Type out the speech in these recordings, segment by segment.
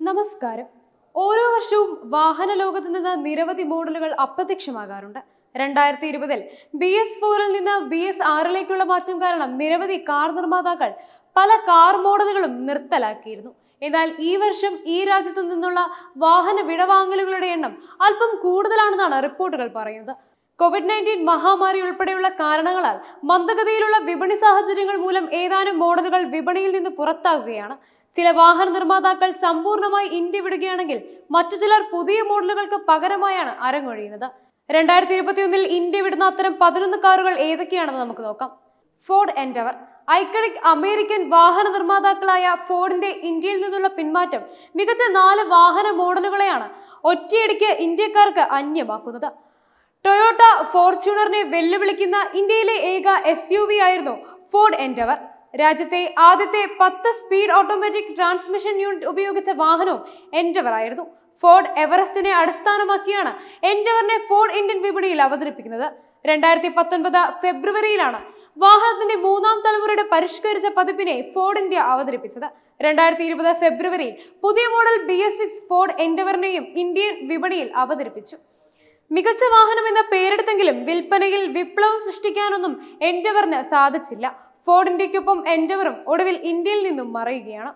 നമസ്കാരം ഓരോ വർഷവും വാഹന ലോകത്ത് നിന്ന് നിരവധി മോഡലുകൾ അപ്രത്യക്ഷമാകാറുണ്ട് രണ്ടായിരത്തി ഇരുപതിൽ ബി എസ് ഫോറിൽ നിന്ന് ബി എസ് ആറിലേക്കുള്ള മാറ്റം കാരണം നിരവധി കാർ നിർമ്മാതാക്കൾ പല കാർ മോഡലുകളും നിർത്തലാക്കിയിരുന്നു എന്നാൽ ഈ വർഷം ഈ രാജ്യത്തു നിന്നുള്ള വാഹന വിടവാങ്ങലുകളുടെ എണ്ണം അല്പം കൂടുതലാണെന്നാണ് റിപ്പോർട്ടുകൾ പറയുന്നത് കോവിഡ് നയൻറ്റീൻ മഹാമാരി ഉൾപ്പെടെയുള്ള കാരണങ്ങളാൽ മന്ദഗതിയിലുള്ള വിപണി സാഹചര്യങ്ങൾ മൂലം ഏതാനും മോഡലുകൾ വിപണിയിൽ നിന്ന് പുറത്താകുകയാണ് ചില വാഹന നിർമ്മാതാക്കൾ സമ്പൂർണ്ണമായി ഇന്ത്യ വിടുകയാണെങ്കിൽ മറ്റു ചിലർ പുതിയ മോഡലുകൾക്ക് പകരമായാണ് അരങ്ങൊഴിയുന്നത് രണ്ടായിരത്തി ഇരുപത്തിയൊന്നിൽ ഇന്ത്യ വിടുന്ന അത്തരം പതിനൊന്ന് കാറുകൾ ഏതൊക്കെയാണെന്ന് നമുക്ക് നോക്കാം ഫോർഡ് എൻഡവർ ഐക്കണിക് അമേരിക്കൻ വാഹന നിർമ്മാതാക്കളായ ഫോർഡിന്റെ ഇന്ത്യയിൽ നിന്നുള്ള പിന്മാറ്റം മികച്ച നാല് വാഹന മോഡലുകളെയാണ് ഒറ്റയടിക്ക് ഇന്ത്യക്കാർക്ക് അന്യമാക്കുന്നത് ടൊയോട്ട ഫോർച്യൂണറിനെ വെല്ലുവിളിക്കുന്ന ഇന്ത്യയിലെ ഏക എസ് യു വി ആയിരുന്നു ഫോർഡ് എൻഡവർ രാജ്യത്തെ ആദ്യത്തെ പത്ത് സ്പീഡ് ഓട്ടോമാറ്റിക് ട്രാൻസ്മിഷൻ യൂണിറ്റ് ഉപയോഗിച്ച വാഹനവും എൻഡവർ ആയിരുന്നു ഫോർഡ് എവറസ്റ്റിനെ അടിസ്ഥാനമാക്കിയാണ് എൻഡവറിനെ ഫോർഡ് ഇന്ത്യൻ വിപണിയിൽ അവതരിപ്പിക്കുന്നത് രണ്ടായിരത്തി പത്തൊൻപത് ഫെബ്രുവരിയിലാണ് വാഹനത്തിന്റെ മൂന്നാം തലമുറയുടെ പരിഷ്കരിച്ച പതിപ്പിനെ ഫോർഡ് ഇന്ത്യ അവതരിപ്പിച്ചത് രണ്ടായിരത്തി ഇരുപത് ഫെബ്രുവരിയിൽ പുതിയ model B S six Ford എൻഡവറിനെയും ഇന്ത്യൻ വിപണിയിൽ അവതരിപ്പിച്ചു മികച്ച വാഹനം എന്ന പേരെടുത്തെങ്കിലും വിൽപ്പനയിൽ വിപ്ലവം സൃഷ്ടിക്കാനൊന്നും എൻഡവറിന് സാധിച്ചില്ല ഫോർഡ് ഇന്ത്യക്കൊപ്പം എൻഡവറും ഒടുവിൽ ഇന്ത്യയിൽ നിന്നും മറയുകയാണ്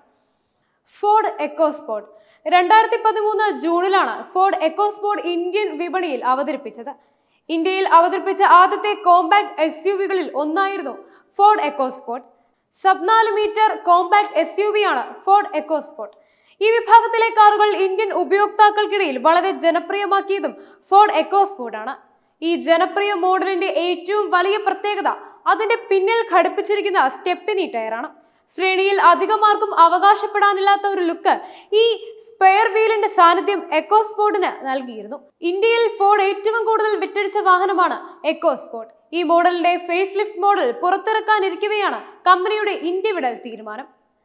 ഫോർഡ് എക്കോസ്പോർട്ട് രണ്ടായിരത്തി പതിമൂന്ന് ജൂണിലാണ് ഫോർഡ് എക്കോസ്പോർട്ട് ഇന്ത്യൻ വിപണിയിൽ അവതരിപ്പിച്ചത് ഇന്ത്യയിൽ അവതരിപ്പിച്ച ആദ്യത്തെ കോമ്പാക്ട് എസ് യു വികളിൽ ഒന്നായിരുന്നു ഫോർഡ് എക്കോസ്പോർട്ട് സബ് നാല് meter compact S U V ആണ് ഫോർഡ് എക്കോസ്പോർട്ട് ഈ വിഭാഗത്തിലെ കാറുകൾ ഇന്ത്യൻ ഉപയോക്താക്കൾക്കിടയിൽ വളരെ ജനപ്രിയമാക്കിയതും ഫോർഡ് എക്കോസ്പോർട്ട് ആണ് ഈ ജനപ്രിയ മോഡലിന്റെ ഏറ്റവും വലിയ പ്രത്യേകത അതിന്റെ പിന്നിൽ ഘടിപ്പിച്ചിരിക്കുന്ന സ്റ്റെപ്പിനി ടയറാണ് ശ്രേണിയിൽ അധികമാർക്കും അവകാശപ്പെടാനില്ലാത്ത ഒരു ലുക്ക് ഈ സ്പെയർ വീലിന്റെ സാന്നിധ്യം എക്കോസ്പോർട്ടിന് നൽകിയിരുന്നു ഇന്ത്യയിൽ ഫോർഡ് ഏറ്റവും കൂടുതൽ വിറ്റഴിച്ച വാഹനമാണ് എക്കോസ്പോർട്ട് ഈ മോഡലിന്റെ ഫേസ് ലിഫ്റ്റ് മോഡൽ പുറത്തിറക്കാനിരിക്കവെയാണ് കമ്പനിയുടെ ഇന്ത്യ വിടൽ തീരുമാനം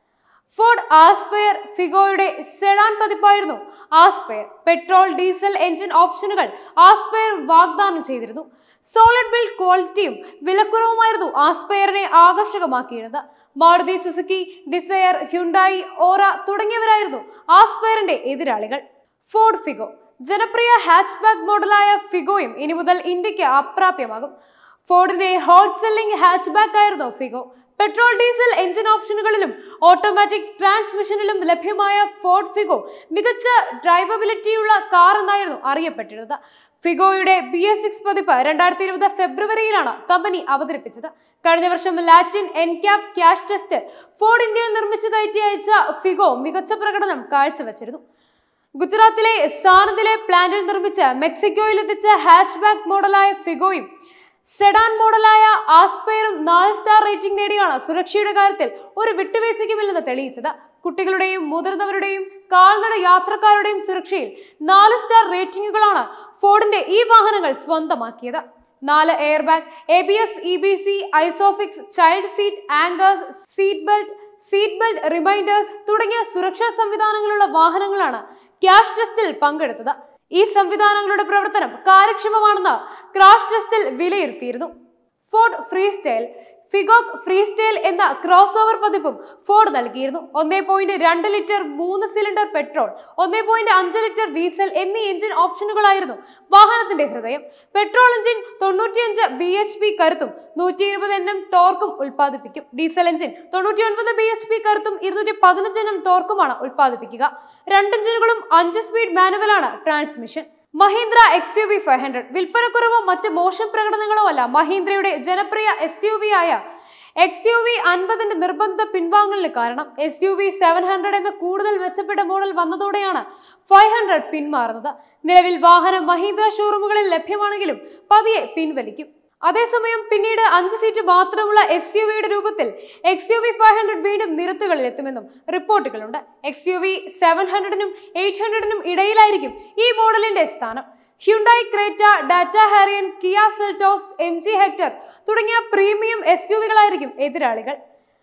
ഫോർഡ് ആസ്പയർ ഫിഗോയുടെ സെഡാൻ പതിപ്പായിരുന്നു ആസ്പയർ പെട്രോൾ ഡീസൽ എഞ്ചിൻ ഓപ്ഷനുകൾ ആസ്പയർ വാഗ്ദാനം ചെയ്തിരുന്നു സോളിഡ് ബിൽഡ് ക്വാളിറ്റിയും വിലക്കുറവുമായിരുന്നു ആസ്പയറിനെ ആകർഷകമാക്കിയിരുന്നത് Maruti Suzuki Dzire Hyundai Aura തുടങ്ങിയവരായിരുന്നു ആസ്പയറിന്റെ എതിരാളികൾ ഫോർഡ് ഫിഗോ ജനപ്രിയ ഹാച്ച്ബാക്ക് മോഡലായ ഫിഗോയും ഇനി മുതൽ ഇന്ത്യക്ക് അപ്രാപ്യമാകും ഫോർഡിന്റെ ഹോട്ട് സെല്ലിംഗ് ഹാച്ച്ബാക്ക് ആയിരുന്നു ഫിഗോ പെട്രോൾ ഡീസൽ എഞ്ചിൻ ഓപ്ഷനുകളിലും ഓട്ടോമാറ്റിക് ട്രാൻസ്മിഷനിലും ലഭ്യമായ ഫോർഡ് ഫിഗോ മികച്ച ഡ്രൈവബിലിറ്റിയുള്ള കാർ എന്നായിരുന്നു അറിയപ്പെട്ടിരുന്നത് ഫിഗോയുടെ ബി എസ് സിക്സ് പതിപ്പ് രണ്ടായിരത്തി ഇരുപത് ഫെബ്രുവരിയിലാണ് കമ്പനി അവതരിപ്പിച്ചത് കഴിഞ്ഞ വർഷം Latin NCAP crash test Ford ഇന്ത്യയിൽ നിർമ്മിച്ചു കയറ്റി അയച്ച ഫിഗോ മികച്ച പ്രകടനം കാഴ്ചവെച്ചിരുന്നു ഗുജറാത്തിലെ സാനന്ദിലെ പ്ലാന്റിൽ നിർമ്മിച്ച് മെക്സിക്കോയിൽ എത്തിച്ച ഹാച്ച്ബാക്ക് മോഡലായ ഫിഗോയും സെഡാൻ മോഡലായ ആസ്പയറും നാല് സ്റ്റാർ റേറ്റിംഗ് നേടിയാണ് സുരക്ഷയുടെ കാര്യത്തിൽ ഒരു വിട്ടുവീഴ്ചയ്ക്കുമില്ലെന്ന് തെളിയിച്ചത് കുട്ടികളുടെയും മുതിർന്നവരുടെയും കാൽനട യാത്രക്കാരുടെയും സുരക്ഷയിൽ നാല് സ്റ്റാർ റേറ്റിംഗുകളാണ് ഫോർഡിന്റെ ഈ വാഹനങ്ങൾ സ്വന്തമാക്കിയത് നാല് air bag A B S E B C Isofix child seat anchors seat belt seat belt reminders തുടങ്ങിയ സുരക്ഷാ സംവിധാനങ്ങളുള്ള വാഹനങ്ങളാണ് ക്യാഷ് ടെസ്റ്റിൽ പങ്കെടുത്തത് ഈ സംവിധാനങ്ങളുടെ പ്രവർത്തനം കാര്യക്ഷമമാണെന്ന് ക്രാഷ് ടെസ്റ്റിൽ വിലയിരുത്തിയിരുന്നു ഫോർഡ് ഫ്രീ സ്റ്റൈൽ ഫിഗോക് ഫ്രീ സ്റ്റൈൽ എന്ന ക്രോസ് ഓവർ പതിപ്പും ഫോർഡ് നൽകിയിരുന്നു ഒന്നേ പോയിന്റ് രണ്ട് ലിറ്റർ മൂന്ന് സിലിണ്ടർ പെട്രോൾ ഒന്നേ പോയിന്റ് അഞ്ച് ലിറ്റർ ഡീസൽ എന്നീ എഞ്ചിൻ ഓപ്ഷനുകളായിരുന്നു വാഹനത്തിന്റെ ഹൃദയം പെട്രോൾ എഞ്ചിൻ തൊണ്ണൂറ്റിയഞ്ച് ബി എച്ച് പി കരുത്തും നൂറ്റി ഇരുപത് എൻ എം ടോർക്കും ഉൽപ്പാദിപ്പിക്കും ഡീസൽ എഞ്ചിൻ തൊണ്ണൂറ്റി ഒൻപത് ബി എച്ച് പി കരുത്തും ഇരുന്നൂറ്റി പതിനഞ്ച് എൻ എം ടോർക്കുമാണ് ഉൽപ്പാദിപ്പിക്കുക രണ്ട് എഞ്ചിനുകളും അഞ്ച് സ്പീഡ് മാനുവലാണ് transmission Mahindra X U V five hundred വിൽപ്പനക്കുറവോ മറ്റ് മോശം പ്രകടനങ്ങളോ അല്ല മഹീന്ദ്രയുടെ ജനപ്രിയ എസ് യു വി ആയ എക്സ് യു വി അൻപതിന്റെ നിർബന്ധ പിൻവാങ്ങലിന് കാരണം S U V seven hundred എന്ന കൂടുതൽ മെച്ചപ്പെട്ട മോഡൽ വന്നതോടെയാണ് ഫൈവ് ഹൺഡ്രഡ് പിന്മാറുന്നത് നിലവിൽ വാഹനം മഹീന്ദ്ര ഷോറൂമുകളിൽ ലഭ്യമാണെങ്കിലും പതിയെ പിൻവലിക്കും അതേസമയം പിന്നീട് അഞ്ച് സീറ്റ് മാത്രമുള്ള എസ് യു വിയുടെ രൂപത്തിൽ X U V five hundred വീണ്ടും നിരത്തുകളിൽ എത്തുമെന്നും റിപ്പോർട്ടുകളുണ്ട് എക്സ് യു വി സെവൻ ഹൺഡ്രഡിനും എയ്റ്റ് ഹൺഡ്രഡിനും ഇടയിലായിരിക്കും ഈ മോഡലിന്റെ സ്ഥാനം Hyundai Creta Tata Harrier Kia Seltos M G Hector തുടങ്ങിയ പ്രീമിയം എസ് യു വികളായിരിക്കും എതിരാളികൾ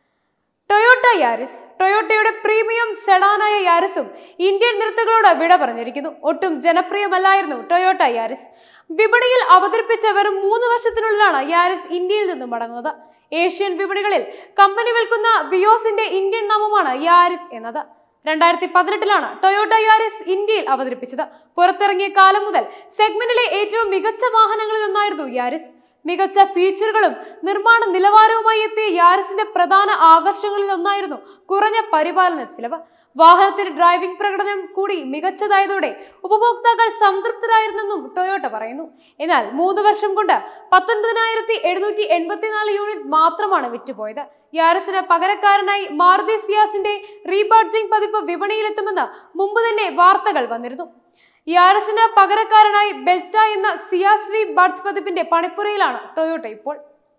ടൊയോട്ട യാരിസ് ടൊയോട്ടയുടെ പ്രീമിയം സെഡാനായ യാരിസും ഇന്ത്യൻ നിരത്തുകളോട് വിട പറഞ്ഞിരിക്കുന്നു ഒട്ടും ജനപ്രിയമല്ലായിരുന്നു ടൊയോട്ട യാരിസ് വിപണിയിൽ അവതരിപ്പിച്ച വെറും മൂന്ന് വർഷത്തിനുള്ളിലാണ് യാരിസ് ഇന്ത്യയിൽ നിന്നും മടങ്ങുന്നത് ഏഷ്യൻ വിപണികളിൽ കമ്പനി വിൽക്കുന്ന വിയോസിന്റെ ഇന്ത്യൻ നാമമാണ് യാരിസ് എന്നത് രണ്ടായിരത്തി പതിനെട്ടിലാണ് ടൊയോട്ട യാരിസ് ഇന്ത്യയിൽ അവതരിപ്പിച്ചത് പുറത്തിറങ്ങിയ കാലം മുതൽ സെഗ്മെന്റിലെ ഏറ്റവും മികച്ച വാഹനങ്ങളിൽ ഒന്നായിരുന്നു യാരിസ് മികച്ച ഫീച്ചറുകളും നിർമ്മാണ നിലവാരവുമായി എത്തിയ യാരിസിന്റെ പ്രധാന ആകർഷണങ്ങളിൽ ഒന്നായിരുന്നു കുറഞ്ഞ പരിപാലന ചിലവ് വാഹനത്തിന്റെ ഡ്രൈവിംഗ് പ്രകടനം കൂടി മികച്ചതായതോടെ ഉപഭോക്താക്കൾ സംതൃപ്തരായിരുന്നെന്നും ടൊയോട്ട പറയുന്നു എന്നാൽ മൂന്ന് വർഷം കൊണ്ട് പത്തൊൻപതിനായിരത്തി എഴുന്നൂറ്റി എൺപത്തിനാല് യൂണിറ്റ് മാത്രമാണ് വിറ്റുപോയത് യാരസിന് പകരക്കാരനായി മാരുതി സിയാസിന്റെ റീബാഡ്ജിംഗ് പതിപ്പ് വിപണിയിലെത്തുമെന്ന് മുമ്പ് തന്നെ വാർത്തകൾ വന്നിരുന്നു യാരസിന് പകരക്കാരനായി ബെൽറ്റ എന്ന സിയാസ് റീ ബഡ്സ് പതിപ്പിന്റെ പണിപ്പുരയിലാണ് ടൊയോട്ട ഇപ്പോൾ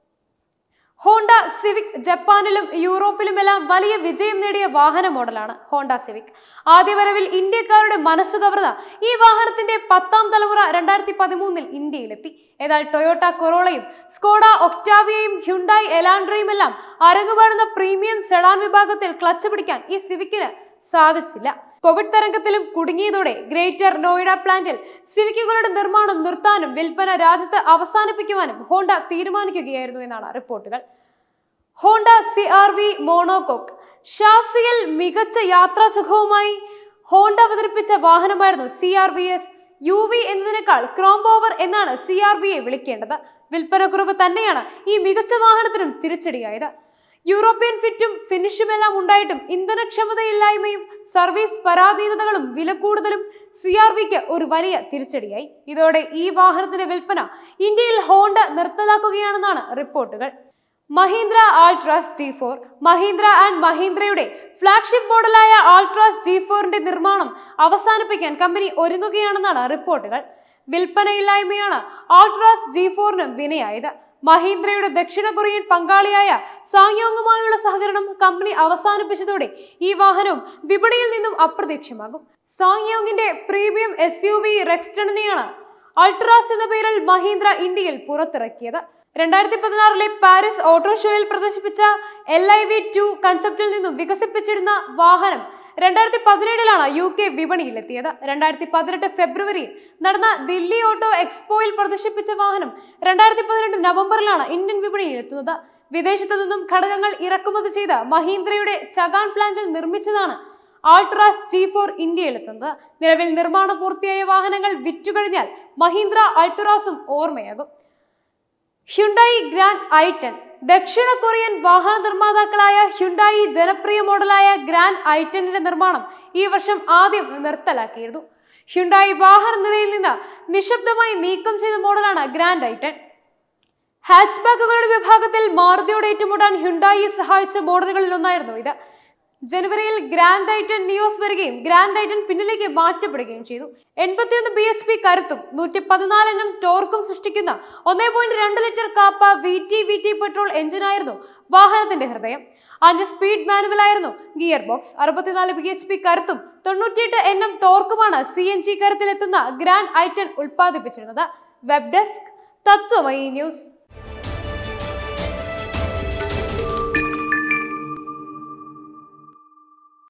ഹോണ്ട സിവിക് ജപ്പാനിലും യൂറോപ്പിലുമെല്ലാം വലിയ വിജയം നേടിയ വാഹന മോഡലാണ് ഹോണ്ട സിവിക് ആദ്യ വരവിൽ ഇന്ത്യക്കാരുടെ മനസ്സ് കവർന്ന ഈ വാഹനത്തിന്റെ പത്താം തലമുറ രണ്ടായിരത്തി പതിമൂന്നിൽ ഇന്ത്യയിലെത്തി എന്നാൽ ടൊയോട്ട കൊറോളയും സ്കോഡ ഒക്ടാവിയയും ഹ്യുണ്ടായി എലാൻഡ്രയും എല്ലാം അരങ്ങുപാടുന്ന പ്രീമിയം സെഡാൻ വിഭാഗത്തിൽ ക്ലച്ച് പിടിക്കാൻ ഈ സിവിക്കിന് സാധിച്ചില്ല കോവിഡ് തരംഗത്തിലും കുടുങ്ങിയതോടെ ഗ്രേറ്റർ നോയിഡ പ്ലാന്റിൽ സിവിക്കുകളുടെ നിർമ്മാണം നിർത്താനും വിൽപ്പന രാജ്യത്ത് അവസാനിപ്പിക്കുവാനും ഹോണ്ട തീരുമാനിക്കുകയായിരുന്നു എന്നാണ് റിപ്പോർട്ടുകൾ Honda C R V monocoque ഷാസിയിൽ മികച്ച യാത്രാസുഖവുമായി ഹോണ്ട അവതരിപ്പിച്ച വാഹനമായിരുന്നു C R V S U V എന്നതിനേക്കാൾ ക്രോംബോവർ എന്നാണ് സി ആർ വിയെ വിളിക്കേണ്ടത് വിൽപ്പനക്കുറവ് തന്നെയാണ് ഈ മികച്ച വാഹനത്തിനും തിരിച്ചടിയായത് യൂറോപ്യൻ ഫിറ്റും ഫിനിഷുമെല്ലാം ഉണ്ടായിട്ടും ഇന്ധനക്ഷമതയില്ലായ്മയും സർവീസ് പരാധീനതകളും വില കൂടുതലും സി ആർ വിക്ക് ഒരു വലിയ തിരിച്ചടിയായി ഇതോടെ ഈ വാഹനത്തിന്റെ വിൽപ്പന ഇന്ത്യയിൽ ഹോണ്ട നിർത്തലാക്കുകയാണെന്നാണ് റിപ്പോർട്ടുകൾ Mahindra Alturas G four Mahindra and മഹീന്ദ്രയുടെ ഫ്ലാഗ്ഷിപ്പ് മോഡലായ ആൾട്രാസ് ജി ഫോറിന്റെ നിർമ്മാണം അവസാനിപ്പിക്കാൻ കമ്പനി ഒരുങ്ങുകയാണെന്നാണ് റിപ്പോർട്ടുകൾ വിൽപ്പനയില്ലായ്മയാണ് ആൾട്രാസ് ജി ഫോറിനും വിനയായത് മഹീന്ദ്രയുടെ ദക്ഷിണ കൊറിയൻ പങ്കാളിയായ സാങ്യോങ്ങുമായുള്ള സഹകരണം കമ്പനി അവസാനിപ്പിച്ചതോടെ ഈ വാഹനവും വിപണിയിൽ നിന്നും അപ്രത്യക്ഷമാകും സാങ്യോങ്ങിന്റെ പ്രീമിയം എസ് യു വി റെക്സ്റ്റണിനെയാണ് അൾട്രാസ് എന്ന പേരിൽ മഹീന്ദ്ര ഇന്ത്യയിൽ പുറത്തിറക്കിയത് രണ്ടായിരത്തി പതിനാറിലെ പാരീസ് ഓട്ടോ ഷോയിൽ പ്രദർശിപ്പിച്ച എൽ ഐ വി ടു കൺസെപ്റ്റിൽ നിന്നും വികസിപ്പിച്ചിരുന്ന വാഹനം രണ്ടായിരത്തി പതിനേഴിലാണ് യു കെ വിപണിയിലെത്തിയത് രണ്ടായിരത്തി പതിനെട്ട് ഫെബ്രുവരിയിൽ നടന്ന ദില്ലി ഓട്ടോ എക്സ്പോയിൽ പ്രദർശിപ്പിച്ച വാഹനം രണ്ടായിരത്തി പതിനെട്ട് നവംബറിലാണ് ഇന്ത്യൻ വിപണിയിൽ എത്തുന്നത് വിദേശത്തു നിന്നും ഘടകങ്ങൾ ഇറക്കുമതി ചെയ്ത് മഹീന്ദ്രയുടെ ചകാൻ പ്ലാന്റിൽ നിർമ്മിച്ചതാണ് ആൾട്രാസ് ജി ഫോർ ഇന്ത്യയിലെത്തുന്നത് നിലവിൽ നിർമ്മാണം പൂർത്തിയായ വാഹനങ്ങൾ വിറ്റുകഴിഞ്ഞാൽ മഹീന്ദ്ര അൾട്രാസും ഓർമ്മയാകും ഹ്യുണ്ടായി ഗ്രാൻഡ് ഐ ടെൻ ദക്ഷിണ കൊറിയൻ വാഹന നിർമ്മാതാക്കളായ ഹ്യുണ്ടായി ജനപ്രിയ മോഡലായ ഗ്രാൻഡ് ഐ ടെന്നിന്റെ നിർമ്മാണം ഈ വർഷം ആദ്യം നിർത്തലാക്കിയിരുന്നു ഹ്യുണ്ടായി വാഹന നിരയിൽ നിന്ന് നിശബ്ദമായി നീക്കം ചെയ്ത മോഡലാണ് ഗ്രാൻഡ് ഐ ടെൻ ഹാച്ച്ബാക്കുകളുടെ വിഭാഗത്തിൽ മാരുതിയോട് ഏറ്റുമുട്ടാൻ ഹ്യുണ്ടായി സഹായിച്ച മോഡലുകളിൽ ഒന്നായിരുന്നു ഇത് ജനുവരിയിൽ ഗ്രാൻഡ് ഐറ്റൻ നിയോസ് വരികയും ഗ്രാൻഡ് ഐറ്റൻ പിന്നിലേക്ക് മാറ്റപ്പെടുകയും ചെയ്തു എൺപത്തിയൊന്ന് ബി എച്ച് പി കരുത്തും നൂറ്റി പതിനാലെണ്ണം ടോർക്കും സൃഷ്ടിക്കുന്ന ഒന്നേ പോയിന്റ് രണ്ട് litre Kappa V T V T petrol എഞ്ചിനായിരുന്നു വാഹനത്തിന്റെ ഹൃദയം അഞ്ച് സ്പീഡ് മാനുവലായിരുന്നു ഗിയർ ബോക്സ് അറുപത്തിനാല് ബി എച്ച് പി കരുത്തും തൊണ്ണൂറ്റിയെട്ട് എണ്ണം ടോർക്കുമാണ് സി എൻ ജി കരുത്തിലെത്തുന്ന ഗ്രാൻഡ് ഐറ്റൻ ഉൽപ്പാദിപ്പിച്ചിരുന്നത് വെബ് ഡെസ്ക് തത്വമയി ന്യൂസ്